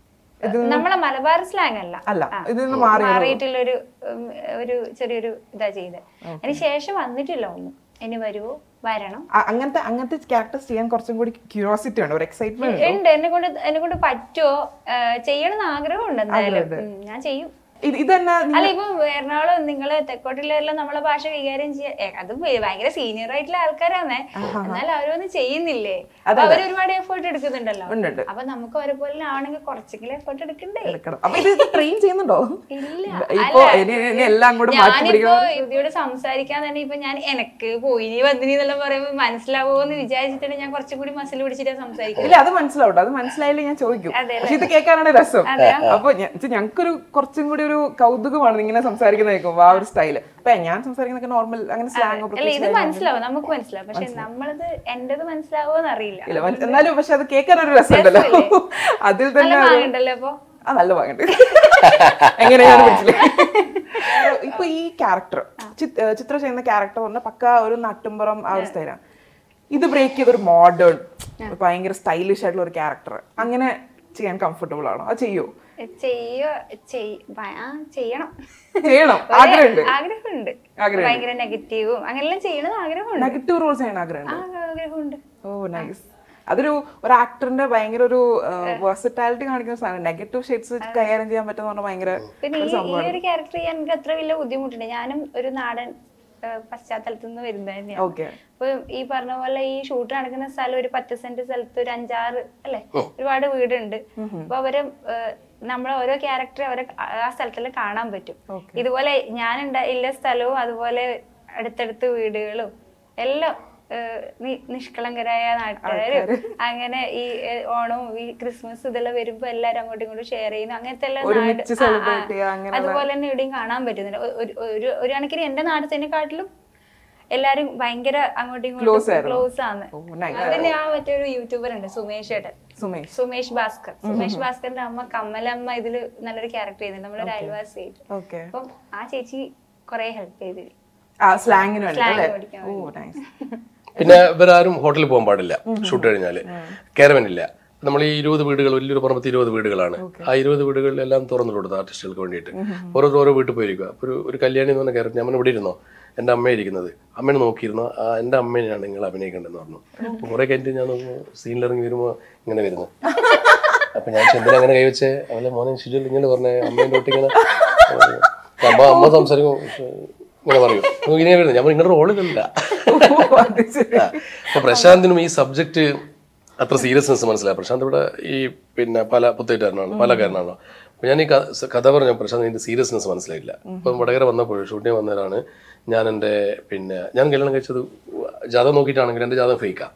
Speaker 3: നമ്മളെ മലബാർ സ്ലാങ് അല്ല
Speaker 2: അല്ല,
Speaker 3: ആ.
Speaker 2: ഇതിൽ നിന്ന് മാറിയൊരു-
Speaker 3: മാറിയിട്ടുള്ളൊരു ഉം, ഒരു ചെറിയൊരു ഇതാ ചെയ്ത് അതിന് ശേഷം വന്നിട്ടില്ല ഒന്നും ഇനി വരുവോ വരണം
Speaker 2: അങ്ങനത്തെ അങ്ങനത്തെ ക്യാരക്ടേഴ്സ് ചെയ്യാൻ കുറച്ചും കൂടി ക്യൂരിയോസിറ്റി ഉണ്ട് ഒരു എക്സൈറ്റ്മെന്റ്
Speaker 3: ഉണ്ട് എന്നെ കൊണ്ട് എന്നെ കൊണ്ട് പറ്റുമോ ചെയ്യണമെന്ന് ആഗ്രഹമുണ്ട് എന്തായാലും ഉം, ഞാൻ ചെയ്യും
Speaker 2: ഇത് ഇത് തന്നെ നി-
Speaker 3: അല്ല ഇപ്പൊ എറണാകുളം നിങ്ങള് തെക്കോട്ടിലെല്ലാം നമ്മളെ ഭാഷ കൈകാര്യം ചെയ്യാൻ ഏ, അത് ഭ- ഭയങ്കര സീനിയർ ആയിട്ടുള്ള ആൾക്കാരാന്നേ എന്നാൽ അവരൊന്നും ചെയ്യുന്നില്ലേ അപ്പൊ അവര് ഒരുപാട് എഫേർട്ട് എടുക്കുന്നുണ്ടല്ലോ
Speaker 2: ഉണ്ട്, ഉണ്ട്.
Speaker 3: അപ്പൊ നമുക്ക് അവരെ പോലെ ആണെങ്കിൽ കുറച്ചെങ്കിലും എഫേർട്ട് എടുക്കണ്ടേ
Speaker 2: എടുക്കണം അപ്പൊ ഇത് ട്രെയിൻ ചെയ്യുന്നുണ്ടോ
Speaker 3: ഇല്ല
Speaker 2: ഇപ്പൊ
Speaker 3: അല്ല,
Speaker 2: ഇനി ഇനി എല്ലാം കൂടെ മാറ്റി
Speaker 3: ഞാനിപ്പോ
Speaker 2: പിടിക്കണം
Speaker 3: ഇതിയോട് സംസാരിക്കാൻ തന്നെ ഇപ്പൊ ഞാൻ എനക്ക് പോയിനി വന്നിനി എന്നെല്ലാം പറയുമ്പോ മനസ്സിലാവോ എന്ന് വിചാരിച്ചിട്ടാണ് ഞാൻ കുറച്ചും കൂടി മസിൽ പിടിച്ചിട്ടാ സംസാരിക്കുന്നത്
Speaker 2: ഇല്ല അത് മനസ്സിലാവട്ടെ അത് മനസ്സിലായില്ലേ ഞാൻ ചോദിക്കും
Speaker 3: അതെ,
Speaker 2: പക്ഷെ ഇത് കേൾക്കാനാണ് രസം അപ്പൊ ഞങ്ങൾക്കൊരു കുറച്ചും കൂടി ഒരു കൗതുകമാണ് ഇങ്ങനെ സംസാരിക്കുന്ന കേൾക്കുമ്പോ ആ ഒരു സ്റ്റൈല് അപ്പൊ ഞാൻ സംസാരിക്കുന്നൊക്കെ നോർമൽ അങ്ങനെ സ്ലാങ്ങോ
Speaker 3: അല്ല ഇത് മനസ്സിലാവും നമുക്ക് മനസ്സിലാവും പക്ഷെ നമ്മളത് എന്റേത് മനസ്സിലാവോന്ന് അറിയില്ല
Speaker 2: ഇല്ല മനസ്സ്- എന്നാലും പക്ഷെ അത് കേൾക്കാൻ ഒരു രസമുണ്ടല്ലോ അതിൽ
Speaker 3: നല്ല
Speaker 2: തന്നെ ഒരു-
Speaker 3: വാങ്ങണ്ടല്ലോ അപ്പൊ
Speaker 2: ആ നല്ല ഭാഗമുണ്ട് എങ്ങനെയാണ് മനസ്സിലായി ഇപ്പൊ ഈ ക്യാരക്ടർ ചിത്ര ചെയ്യുന്ന ക്യാരക്ടർ പറഞ്ഞ പക്ക ഒരു നട്ടുംപുറം ആ ഒരു സ്റ്റൈലാണ് ഇത് ബ്രേക്ക് ചെയ്ത ഒരു മോഡേൺ ഭയങ്കര സ്റ്റൈലിഷ് ആയിട്ടുള്ള ഒരു ക്യാരക്ടർ അങ്ങനെ ചെയ്യാൻ കംഫർട്ടബിൾ ആണോ അത് ചെയ്യോ
Speaker 3: ചെയ്യോ ചെയ്- ഭ- ആ, ചെയ്യണം
Speaker 2: ചെയ്യണം
Speaker 3: ഒരു
Speaker 2: ആഗ്രഹമുണ്ട്
Speaker 3: ആഗ്രഹമുണ്ട്
Speaker 2: ആഗ്രഹമുണ്ട്.
Speaker 3: ഭയങ്കര നെഗറ്റീവും അങ്ങനെല്ലാം ചെയ്യണത് ആഗ്രഹമുണ്ട്
Speaker 2: നെഗറ്റീവ് റോൾസ് ചെയ്യാൻ ആഗ്രഹമുണ്ട്
Speaker 3: ആ ആഗ്രഹമുണ്ട്
Speaker 2: ഓ നൈസ് അതൊരു ഒരു ആക്ടറിന്റെ ഭയങ്കര ഒരു വേഴ്സറ്റാലിറ്റി കാണിക്കുന്ന സാധനം നെഗറ്റീവ് ഷെയ്ഡ്സ് കൈകാര്യം ചെയ്യാൻ പറ്റുന്ന പറഞ്ഞാൽ ഭയങ്കര
Speaker 3: പിന്നെ
Speaker 2: ഒരു
Speaker 3: ഈ ഈ
Speaker 2: സംഭവമാണ്
Speaker 3: ഒരു ക്യാരക്ടർ ചെയ്യാൻ എനിക്ക് അത്ര വലിയ ബുദ്ധിമുട്ടുണ്ട് ഞാനും ഒരു നാടൻ ആ, പശ്ചാത്തലത്തിൽ നിന്ന് വരുന്നത് തന്നെയാണ്
Speaker 2: ഓക്കെ
Speaker 3: ഇപ്പൊ ഈ പറഞ്ഞ പോലെ ഈ ഷൂട്ട് നടക്കുന്ന സ്ഥലം ഒരു പത്ത് സെന്റ് സ്ഥലത്ത് ഒരു അഞ്ചാറ് അല്ലെ ഒരുപാട് വീടുണ്ട് അപ്പൊ അവര് ഏഹ്, നമ്മളെ ഓരോ ക്യാരക്ടർ അവരെ ആ- ആ സ്ഥലത്തിൽ കാണാൻ പറ്റും ഇതുപോലെ ഞാൻ ഉള്ള സ്ഥലവും അതുപോലെ അടുത്തടുത്ത് വീടുകളും എല്ലാം ഏഹ്, നി- നിഷ്കളങ്കരായ നാട്ടുകാരും അങ്ങനെ ഈ ഏഹ്, ഓണവും ഈ ക്രിസ്മസ് ഇതെല്ലാം വരുമ്പോ എല്ലാരും അങ്ങോട്ടും ഇങ്ങോട്ടും ഷെയർ ചെയ്യുന്നു അങ്ങനത്തെ എല്ലാം നാട്
Speaker 2: ഒരുമിച്ച്
Speaker 3: ആ, ആ.
Speaker 2: celebrate ചെയ്യുക, അങ്ങനെയുള്ള-
Speaker 3: അതുപോലെ തന്നെ ഇവിടെയും കാണാൻ പറ്റുന്നില്ല ഒ- ഒരു- ഒരു ഒരു കണക്കിന് എന്റെ നാട്ടിനെക്കാട്ടിലും എല്ലാരും ഭയങ്കര അങ്ങോട്ടും
Speaker 2: Close
Speaker 3: ഇങ്ങോട്ടും
Speaker 2: ആയിരുന്നു.
Speaker 3: ക്ലോസ് ആണ്
Speaker 2: ഓ, nice.
Speaker 3: അതിന് ആ മറ്റൊരു യൂട്യൂബർ ഉണ്ട് സുമേഷ് ഏട്ടൻ
Speaker 2: സുമേഷ്
Speaker 3: സുമേഷ് ഭാസ്കർ സുമേഷ് ഭാസ്കറിന്റെ അമ്മ കമലമ്മ ഇതില് നല്ലൊരു ക്യാരക്ടർ ചെയ്യുന്നുണ്ട് നമ്മളൊരു അയൽവാസി
Speaker 2: ഓക്കെ
Speaker 3: അപ്പം ആ ചേച്ചി കുറെ ഹെൽപ്പ് ചെയ്തു
Speaker 2: ആ സ്ലാങ്ങിന് വേണ്ടി
Speaker 3: Slang
Speaker 2: അല്ലേ
Speaker 3: പഠിക്കാൻ
Speaker 2: ഓ നൈസ്
Speaker 4: പിന്നെ ഇവരാരും ഹോട്ടലിൽ പോകാൻ പാടില്ല ഷൂട്ട് കഴിഞ്ഞാല് കാരവൻ ഇല്ല നമ്മൾ ഈ ഇരുപത് വീടുകൾ വലിയൊരു പറമ്പത്ത് ഇരുപത് വീടുകളാണ് ആ ഇരുപത് വീടുകളിലെല്ലാം തുറന്നു കൊടുത്തു ആർട്ടിസ്റ്റുകൾക്ക് വേണ്ടിയിട്ട് ഓരോരുത്തർ ഓരോ വീട്ടിൽ പോയിരിക്കുക അപ്പൊ ഒരു ഒരു കല്യാണി എന്ന് പറഞ്ഞ ക്യാരക്ടർ ഞാൻ ഇവിടെ ഇരുന്നോ എൻ്റെ അമ്മ ഇരിക്കുന്നത് അമ്മേനെ നോക്കിയിരുന്നോ ആ എൻ്റെ അമ്മേനെയാണ് നിങ്ങൾ അഭിനയിക്കേണ്ടതെന്ന് പറഞ്ഞു അപ്പൊ കുറെ കഴിഞ്ഞിട്ട് ഞാൻ സീനിലിറങ്ങി വരുമ്പോൾ ഇങ്ങനെ വരുന്നു അപ്പൊ ഞാൻ ചെന്തിനെ അങ്ങനെ കൈവച്ചേ അവളെ മോനെ ശുചിൽ ഇങ്ങനെ പറഞ്ഞേ അമ്മേൻ്റെ തൊട്ട് ഇങ്ങനെ അമ്മ അമ്മ സംസാരിക്കും ഇങ്ങനെ പറയും അപ്പൊ ഇങ്ങനെ വരുന്നത് ഞാൻ പറഞ്ഞു, നിങ്ങളുടെ റോൾ ഇതല്ല
Speaker 2: അത് ശരി.
Speaker 4: അപ്പൊ പ്രശാന്തിനും ഈ സബ്ജക്റ്റ് അത്ര സീരിയസ്നെസ് മനസ്സിലായി പ്രശാന്ത് ഇവിടെ ഈ പിന്നെ പല പുത്തേറ്റാരനാണ് പലകാരനാണല്ലോ അപ്പൊ ഞാൻ ഈ ക- സ- കഥ പറഞ്ഞ പ്രശാന്ത് ഇതിന്റെ സീരിയസ്നെസ് മനസ്സിലായില്ല ഇപ്പം വടകര വന്നപ്പോൾ ഷൂട്ടിങ് വന്നതാണ് ഞാൻ എൻ്റെ പിന്നെ ഞാൻ കല്യാണം കഴിച്ചത് ജാതകം നോക്കിയിട്ടാണെങ്കിൽ എൻ്റെ ജാതകം ഫേക്കാ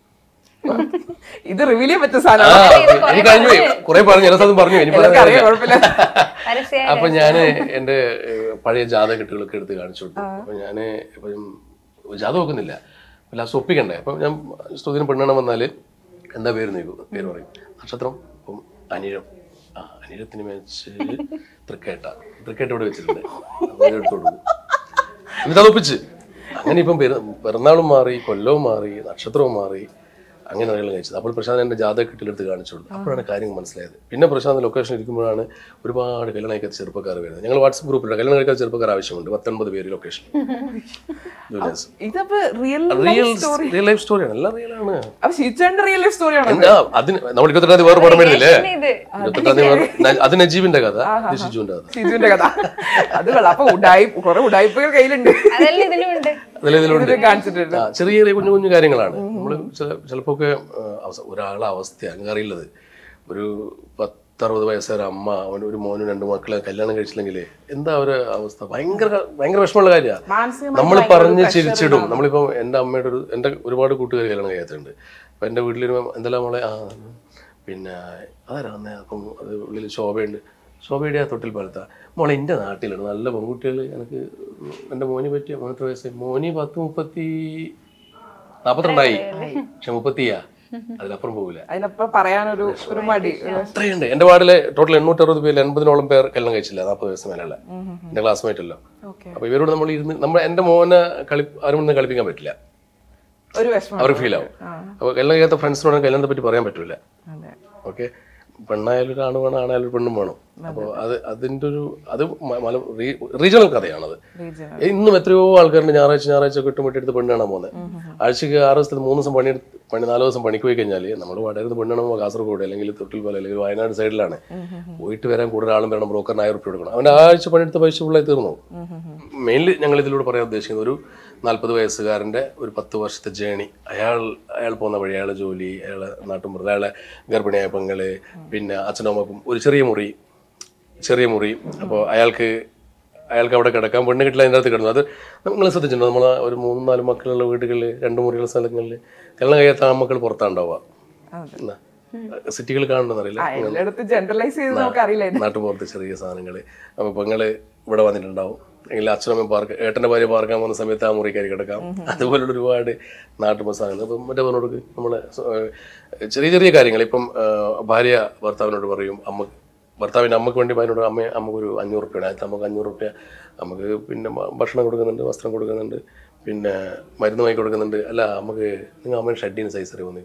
Speaker 2: ഇത് റിവീൽ ചെയ്യാൻ പറ്റിയ
Speaker 4: ആ
Speaker 2: സാധനമാണ്
Speaker 4: എനിക്ക് കഴിഞ്ഞു പോയി കുറെ പറഞ്ഞു ചില സ്ഥലത്തും പറഞ്ഞു ഇനി
Speaker 2: എല്ലാവർക്കും അറിയാം
Speaker 4: പറയാൻ
Speaker 2: കുഴപ്പമില്ല
Speaker 3: പരസ്യമായി
Speaker 4: അപ്പൊ ഞാന് എന്റെ ഏഹ്, പഴയ ജാതകെട്ടുകളൊക്കെ എടുത്ത് കാണിച്ചു കൊടുത്തു അപ്പൊ ഞാന് ഇപ്പം ജാതകം വെക്കുന്നില്ല ലാസ്റ്റ് ഒപ്പിക്കണ്ടേ അപ്പൊ ഞാൻ സ്തുതിന് പെണ്ണെണ്ണം വന്നാല് എന്താ പേര് നീക്കും പേര് പറയും നക്ഷത്രം അപ്പം അനിഴം ആ അനിഴത്തിന് വെച്ച് തൃക്കേട്ട തൃക്കേട്ട ഇവിടെ വെച്ചിട്ടുണ്ട് അപ്പൊ ഇത് എടുത്ത് കൊടുക്കും എന്നിട്ട് അത് ഒപ്പിച്ച് അങ്ങനെ ഇപ്പം പെരു പിറന്നാളും മാറി കൊല്ലവും മാറി നക്ഷത്രവും മാറി അങ്ങനെ കല്യാണം കഴിച്ചത് അപ്പോൾ പ്രശാന്ത് എൻ്റെ ജാതക കെട്ടിലെടുത്ത് കാണിച്ചു കൊടുത്തു അപ്പോഴാണ് കാര്യങ്ങൾ മനസ്സിലായത് പിന്നെ പ്രശാന്ത് ലൊക്കേഷൻ ഇരിക്കുമ്പോഴാണ് ഒരുപാട് കല്യാണം കഴിക്കാത്ത ചെറുപ്പക്കാർ വരുന്നത് ഞങ്ങൾ വാട്സപ്പ് ഗ്രൂപ്പിലുണ്ട് കല്യാണം കഴിക്കാത്ത ചെറുപ്പക്കാർ ആവശ്യമുണ്ട് പത്തൊൻപത് പേര് ലൊക്കേഷൻ
Speaker 2: ഇതപ്പോ റിയൽ
Speaker 4: റിയൽ റിയൽ ലൈഫ് സ്റ്റോറിയാണ് എല്ലാം റിയൽ ആണ്
Speaker 2: അപ്പൊ ഷീച്ചേന്റെ റിയൽ ലൈഫ് സ്റ്റോറിയാണ്
Speaker 4: എന്താ അതിന് നമ്മൾ ഇരുപത്തെട്ടാം തീയതി വേറെ പടം വരുന്നില്ലേ
Speaker 3: ഇത്
Speaker 4: ഇരുപത്തെട്ടാം തീയതി വേറെ ന- അത് നജീബിന്റെ കഥ ഇത് ഷിജുവിന്റെ കഥ
Speaker 2: ഷിജുവിന്റെ കഥ അത് കൊള്ളാം അപ്പൊ ഉടായി കുറെ ഉടായ്പകൾ കയ്യിലുണ്ട്
Speaker 3: അതെല്ലാം ഇതിലും ഉണ്ട്
Speaker 4: അതിൽ ഇതിലുണ്ട്
Speaker 2: കാണിച്ചിട്ടുണ്ട്
Speaker 4: ആ, ചെറിയ ചെറിയ കുഞ്ഞു കുഞ്ഞു കാര്യങ്ങളാണ് നമ്മൾ ചിലപ്പോ ഒക്കെ ഒരാളെ അവസ്ഥ അങ്ങനെ അറിയുള്ളത് ഒരു പത്തറുപത് വയസ്സുകാര അമ്മ അവൻ ഒരു മോനും രണ്ട് മക്കളെ കല്യാണം കഴിച്ചില്ലെങ്കിൽ എന്താ ഒരു അവസ്ഥ ഭയങ്കര ഭയങ്കര വിഷമമുള്ള കാര്യമാണ്
Speaker 2: മാനസികമായി
Speaker 4: നമ്മൾ പറഞ്ഞ് ചിരിച്ചിടും നമ്മളിപ്പം എൻ്റെ അമ്മയുടെ ഒരു എൻ്റെ ഒരുപാട് കൂട്ടുകാർ കല്യാണം കഴിയാത്തുണ്ട് അപ്പം എൻ്റെ വീട്ടിൽ എന്തെല്ലാം മോളെ ആ പിന്നെ അതാരാ വന്നേ അപ്പം അത് ഉള്ളിൽ ശോഭയുണ്ട് ശോഭയുടെ ആ തൊട്ടിൽ പാലത്താ മോളെ എൻ്റെ നാട്ടിലാണ് നല്ല പെൺകുട്ടികൾ എനിക്ക് എൻ്റെ മോന് പറ്റിയ മോനത്ര വയസ്സ് മോനി പത്ത് മുപ്പത്തി നാൽപ്പത്തിരണ്ടായി പക്ഷെ മുപ്പത്തിയാ അതിലപ്പുറം പോകില്ല
Speaker 2: അതിനപ്പുറം പറയാനൊരു ഒരു മടി ഒരു-
Speaker 4: അത്രയുണ്ട് എൻ്റെ വാർഡിലെ ടോട്ടൽ എണ്ണൂറ്റി അറുപത് പേരിൽ എൺപതിനോളം പേർ കല്യാണം കഴിച്ചില്ല നാൽപ്പത് വയസ്സ് മേലുള്ള എൻ്റെ ക്ലാസ്മേറ്റ് അല്ലോ
Speaker 2: Okay.
Speaker 4: അപ്പൊ ഇവരോട് നമ്മൾ ഇരുന്ന് നമ്മൾ എൻ്റെ മോനെ കളി ആരും മുന്നേ കളിപ്പിക്കാൻ പറ്റില്ല
Speaker 2: ഒരു വിഷമം
Speaker 4: അവർക്ക് ഫീൽ ആവും അപ്പോൾ കല്യാണം കഴിയാത്ത ഫ്രണ്ട്സിനോട് കല്യാണത്തെ പറ്റി പറയാൻ പറ്റില്ല
Speaker 2: അതെ
Speaker 4: ഓക്കെ പെണ്ണായാലും ഒരു ആണ് വേണം ആണായാലും ഒരു പെണ്ണും വേണം അപ്പോൾ അത് അതിൻ്റെ ഒരു അത് റീജിയണൽ കഥയാണത്
Speaker 2: region.
Speaker 4: ഇന്നും എത്രയോ ആൾക്കാരുണ്ട് ഞായറാഴ്ച ഞായറാഴ്ച കെട്ടുമുട്ടെടുത്ത് പെണ്ണ് കാണാൻ പോകുന്നത് ആഴ്ചക്ക് ആറ് ദിവസത്തിൽ മൂന്ന് ദിവസം പണി പണി നാല് ദിവസം പണിക്ക് പോയി കഴിഞ്ഞാൽ നമ്മൾ വടരുന്ന് പെണ്ണ് കാണുമ്പോൾ കാസർഗോഡ് അല്ലെങ്കിൽ തൊട്ടിൽ പോലെ അല്ലെങ്കിൽ വയനാട് സൈഡിലാണ് പോയിട്ട് വരാൻ കൂടുതൽ ആളും വരണം ബ്രോക്കറിന് ആയിരം റുപ്യ കൊടുക്കണം അവൻ്റെ ആഴ്ച പണിയെടുത്ത പൈസ ഫുള്ളായി തീർന്നു മെയിൻലി ഞങ്ങൾ ഇതിലൂടെ പറയാൻ ഉദ്ദേശിക്കുന്നത് ഒരു നാൽപ്പത് വയസ്സുകാരൻ്റെ ഒരു പത്ത് വർഷത്തെ ജേണി അയാൾ അയാൾ പോകുന്ന വഴി അയാളെ ജോലി അയാളെ നാട്ടുമ്പുറത്ത് അയാളെ ഗർഭിണിയായ പെങ്ങള് പിന്നെ അച്ഛനും അമ്മക്കും ഒരു ചെറിയ മുറി ചെറിയ മുറി അപ്പോൾ അയാൾക്ക് അയാൾക്ക് അവിടെ കിടക്കാൻ പെണ്ണ് കിട്ടില്ല അതിൻ്റെ അകത്ത് കിടന്നു അത് നിങ്ങൾ ശ്രദ്ധിച്ചിട്ടുണ്ടോ നമ്മൾ ഒരു മൂന്നും നാലും മക്കളുള്ള വീടുകളിൽ രണ്ട് മുറിയുള്ള സ്ഥലങ്ങളിൽ കല്യാണം കഴിയാത്ത ആൺമക്കൾ പുറത്താണ്ടാവുക സിറ്റികൾ കാണണമെന്നറിയില്ല
Speaker 2: ആ എല്ലായിടത്തും ജനറലൈസ് ചെയ്ത് നമുക്ക് അറിയില്ല
Speaker 4: നാട്ടുപുറത്ത് ചെറിയ സാധനങ്ങൾ അപ്പോൾ പെങ്ങള് ഇവിടെ വന്നിട്ടുണ്ടാവും അല്ലെങ്കിൽ അച്ഛനമ്മ പാർക്ക് ഏട്ടൻ്റെ ഭാര്യ പാർക്കാൻ പോകുന്ന സമയത്ത് ആ മുറി കയറി കിടക്കാം അതുപോലുള്ള ഒരുപാട് നാട്ടുപുറ സാധനങ്ങൾ ഇപ്പം മറ്റേ പറഞ്ഞോട് നമ്മളെ ചെറിയ ചെറിയ കാര്യങ്ങൾ ഇപ്പം ആ, ഭാര്യ ഭർത്താവിനോട് പറയും അമ്മ ഭർത്താവിൻ്റെ അമ്മക്ക് വേണ്ടി ഭാര്യനോട് അമ്മ നമുക്കൊരു അഞ്ഞൂറ് റുപ്യ അതിനകത്ത് നമുക്ക് അഞ്ഞൂറ് റുപ്യ നമുക്ക് പിന്നെ ഭ- ഭക്ഷണം കൊടുക്കുന്നുണ്ട് വസ്ത്രം കൊടുക്കുന്നുണ്ട് പിന്നെ മരുന്ന് വാങ്ങി കൊടുക്കുന്നുണ്ട് അല്ല നമുക്ക് നിങ്ങൾ അമ്മയുടെ ഷഡ്ഡിന് സൈസ് അറിയുമോ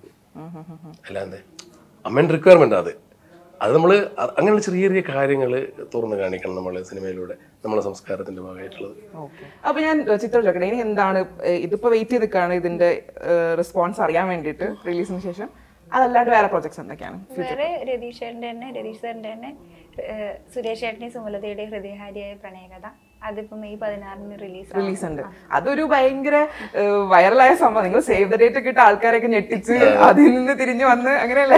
Speaker 4: അല്ല എന്തേ അമ്മേൻ്റെ റിക്വയർമെൻ്റ് അത് അത് നമ്മൾ അങ്ങനെയുള്ള ചെറിയ ചെറിയ കാര്യങ്ങൾ തുറന്ന് കാണിക്കണം നമ്മൾ സിനിമയിലൂടെ നമ്മുടെ സംസ്കാരത്തിന്റെ ഭാഗമായിട്ടുള്ളത്
Speaker 2: ഓക്കെ അപ്പൊ ഞാൻ ഏഹ്, ചിത്രം ചോദിക്കട്ടെ ഇനി എന്താണ് ഏഹ്, ഇതിപ്പോ വെയിറ്റ് ചെയ്ത് നിൽക്കുകയാണ് ഇതിന്റെ റെസ്പോൺസ് അറിയാൻ വേണ്ടിയിട്ട് റിലീസിന് ശേഷം അതല്ലാണ്ട് വേറെ പ്രോജക്ട്സ് എന്തൊക്കെയാണ്
Speaker 3: വേറെ രതീഷ് ചേട്ടൻ്റെ തന്നെ രതീഷ് സാറിൻ്റെ തന്നെ ഏഹ്, സുരേഷ് ചേട്ടനെ സുമലതയുടെ ഹൃദയഹാരിയായ പ്രണയകഥ അതിപ്പോ മെയ് പതിനാറിന് റിലീസ്
Speaker 2: റിലീസ് ഉണ്ട് അതൊരു ഭയങ്കര വൈറലായ സംഭവം നിങ്ങൾ സേവ് ദ ഡേറ്റ് ഒക്കെ ഇട്ട് ആൾക്കാരൊക്കെ ഞെട്ടിച്ച് അതിൽ നിന്ന് തിരിഞ്ഞു വന്ന് അങ്ങനെയല്ലേ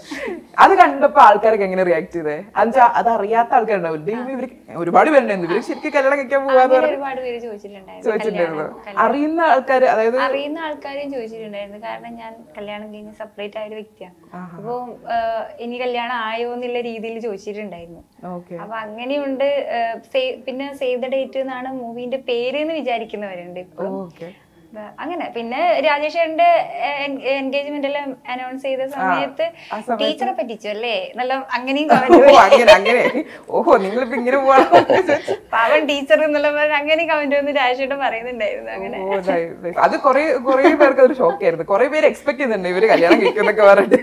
Speaker 2: അത് കണ്ടപ്പോ ആൾക്കാരൊക്കെ എങ്ങനെ റിയാക്ട് ചെയ്തേ അതെന്നുവെച്ചാ അത് അറിയാത്ത ആൾക്കാരുണ്ടാവും ദൈവമേ ഇവര് ഒരുപാട് പേരുണ്ടായിരുന്നു ഇവര് ശരിക്കും കല്യാണം കഴിക്കാൻ പോവാന്ന് പറഞ്ഞ്
Speaker 3: ഒരുപാട് പേര് ചോദിച്ചിട്ടുണ്ടായിരുന്നു
Speaker 2: ചോദിച്ചിട്ടുണ്ടായിരുന്നു
Speaker 3: കല്യാണം- കല്യാണം.
Speaker 2: അറിയുന്ന ആൾക്കാർ അതായത്
Speaker 3: അറിയുന്ന ആൾക്കാരെയും ചോദിച്ചിട്ടുണ്ടായിരുന്നു കാരണം ഞാൻ കല്യാണം കഴിഞ്ഞ് സെപ്പറേറ്റ് ആയ ഒരു വ്യക്തിയാണ് അപ്പൊ ഇനി കല്യാണം ആയോ എന്നുള്ള രീതിയിൽ ചോദിച്ചിട്ടുണ്ടായിരുന്നു
Speaker 2: ഓക്കെ
Speaker 3: അപ്പൊ അങ്ങനെയുണ്ട് ഏഹ്, സേ- പിന്നെ സേവ് ദ ഡേറ്റ് എന്നാണ് മൂവിന്റെ പേര് എന്ന് വിചാരിക്കുന്നവരുണ്ട് ഇപ്പൊ
Speaker 2: ഓക്കെ
Speaker 3: അപ്പൊ അങ്ങനെ പിന്നെ രാജേഷേട്ടന്റെ എൻഗേജ്മെന്റ് എല്ലാം അനൗൺസ് ചെയ്ത സമയത്ത്
Speaker 2: ആ സമയത്ത്
Speaker 3: ടീച്ചറെ പറ്റിച്ചു അല്ലേ നല്ല അങ്ങനെയും
Speaker 2: ഓ
Speaker 3: കമന്റ്
Speaker 2: അങ്ങനെ അങ്ങനെ ഓഹോ നിങ്ങളിപ്പോ ഇങ്ങനെ പോവാണോ
Speaker 3: പാവൻ ടീച്ചർ എന്നുള്ള പറഞ്ഞ് അങ്ങനെ കമന്റ് വന്ന് രാജേഷേട്ടൻ പറയുന്നുണ്ടായിരുന്നു അങ്ങനെ
Speaker 2: ഓ, nice, nice. അത് കൊറേ കൊറേ പേർക്ക് അതൊരു ഷോക്ക് ആയിരുന്നു കൊറേ പേര് എക്സ്പെക്ട് ചെയ്യുന്നുണ്ട് ഇവര് കല്യാണം കഴിക്കുന്നൊക്കെ പറഞ്ഞിട്ട്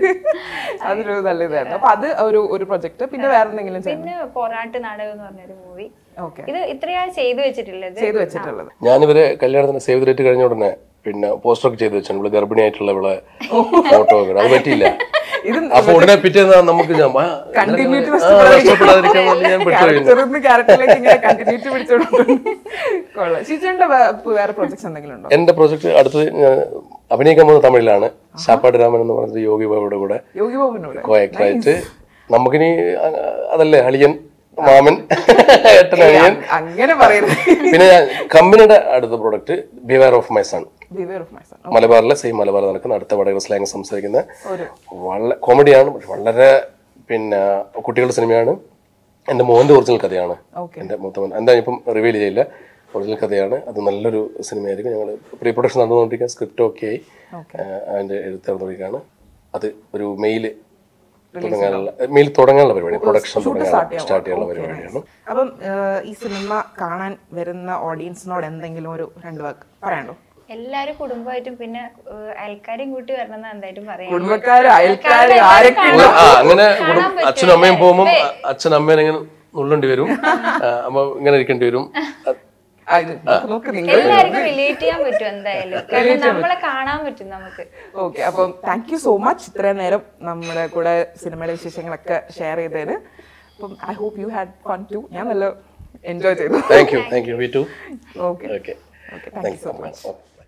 Speaker 2: അതൊരു നല്ല ഇതായിരുന്നു അപ്പൊ അത് ഒരു ഒരു പ്രൊജക്ട് പിന്നെ വേറെ എന്തെങ്കിലും ചെയ്യണം
Speaker 3: പിന്നെ പോരാട്ട് നാടകം എന്ന് പറഞ്ഞൊരു മൂവി
Speaker 2: ഓക്കെ
Speaker 3: ഇത് ഇത്രയാ ചെയ്തു വെച്ചിട്ടുള്ളത്
Speaker 2: ചെയ്തു വെച്ചിട്ടുള്ളത്
Speaker 4: ഞാനിവരെ കല്യാണത്തിന് സേവ് ഡേറ്റ് കഴിഞ്ഞ ഉടനെ പിന്നെ പോസ്റ്റർ ഒക്കെ ചെയ്ത് വെച്ചാണ് ഇവിടെ ഗർഭിണിയായിട്ടുള്ള ഇവിടെ ഫോട്ടോ ഒക്കെ അത് പറ്റിയില്ല
Speaker 2: ഇത്
Speaker 4: അപ്പൊ ഉടനെ പിറ്റേന്ന് നമുക്ക് ഞാൻ ആ,
Speaker 2: കണ്ടിന്യൂറ്റി
Speaker 4: ആ, നഷ്ടപ്പെടാതിരിക്കാൻ വേണ്ടി ഞാൻ പെട്ടുകഴിഞ്ഞു
Speaker 2: ക്യാരക്ടറിന്ന് ക്യാരക്ടറിലേക്ക് ഇങ്ങനെ കണ്ടിന്യൂറ്റി പിടിച്ചോണ്ട് കൊള്ളാം ഷിജുന്റെ വേറെ പ്രൊജക്ട്സ് എന്തെങ്കിലും ഉണ്ടോ
Speaker 4: എന്റെ പ്രോജക്റ്റ് അടുത്തത് ഞാൻ അഭിനയിക്കാൻ പോകുന്ന തമിഴിലാണ് ശാപ്പാട് രാമൻ എന്ന് പറയുന്നത് യോഗി ബാബുയുടെ കൂടെ
Speaker 2: യോഗി ബാബുവിനോട്
Speaker 4: കോ ആക്ടറായിട്ട് നമുക്കിനി അ- അതല്ലേ അളിയൻ മാമൻ ഏട്ടൻ അളിയൻ
Speaker 2: അങ്ങനെ പറയുന്നത്
Speaker 4: പിന്നെ ഞാൻ കമ്പനിയുടെ അടുത്ത product beware of my son
Speaker 2: beware of my son
Speaker 4: മലബാറിലെ സെയിം മലബാർ നടക്കുന്ന അടുത്ത വടകര സ്ലാങ് സംസാരിക്കുന്ന
Speaker 2: ഒരു
Speaker 4: വളരെ കോമഡിയാണ് പക്ഷെ വളരെ പിന്നെ കുട്ടികളുടെ സിനിമയാണ് എൻ്റെ മോൻ്റെ ഒറിജിനൽ കഥയാണ്
Speaker 2: ഓക്കെ
Speaker 4: എൻ്റെ മൂത്ത മോൻ എന്താ ഇപ്പം റിവീൽ ചെയ്യില്ല ഒറിജിനൽ കഥയാണ് അത് നല്ലൊരു സിനിമയായിരിക്കും ഞങ്ങൾ പ്രീ പ്രൊഡക്ഷൻ നടന്നുകൊണ്ടിരിക്കുക സ്ക്രിപ്റ്റ് ഒക്കെ ആയി
Speaker 2: Okay.
Speaker 4: ആ, അതിൻ്റെ എഴുത്ത് നടന്നുകൊണ്ടിരിക്കുകയാണ് അത് ഒരു മെയിൽ തുടങ്ങാനുള്ള മെയിൽ തുടങ്ങാനുള്ള പരിപാടി പ്രൊഡക്ഷൻ തുടങ്ങാൻ സ്റ്റാർട്ട് ചെയ്യാനുള്ള പരിപാടിയാണ്
Speaker 2: അപ്പം ഏഹ്, ഈ സിനിമ കാണാൻ വരുന്ന ഓഡിയൻസിനോട് എന്തെങ്കിലും ഒരു രണ്ട് വാക്ക് പറയാണ്ടോ
Speaker 3: എല്ലാരും കുടുംബമായിട്ടും പിന്നെ ഏഹ്, അയൽക്കാരെയും കൂട്ടി വരണം എന്ന് എന്തായിട്ടും പറയാം
Speaker 2: കുടുംബക്കാര് അയൽക്കാര് ആരൊക്കെ
Speaker 4: ഒരു- ആ അങ്ങനെ കുടും- അച്ഛനും അമ്മയും പോകുമ്പോൾ അച്ഛൻ അമ്മേനെ ഇങ്ങനെ നുള്ളേണ്ടി വരും ആ, അമ്മ ഇങ്ങനെ ഇരിക്കേണ്ടി വരും അത്
Speaker 2: ആ, ഇത് നോക്ക് നിങ്ങൾ
Speaker 3: എല്ലാവർക്കും റിലേറ്റ് ചെയ്യാൻ പറ്റും എന്തായാലും കാരണം നമ്മളെ കാണാൻ പറ്റും നമുക്ക്
Speaker 2: ഓക്കെ അപ്പം താങ്ക് യു സോ മച്ച് ഇത്രയും നേരം നമ്മുടെ കൂടെ സിനിമയുടെ വിശേഷങ്ങളൊക്കെ ഷെയർ ചെയ്തതിന് അപ്പം I hope you had fun too ഞാൻ നല്ല എൻജോയ് ചെയ്തു
Speaker 4: thank you thank you we too
Speaker 2: okay
Speaker 4: okay
Speaker 2: okay thank you so much
Speaker 4: much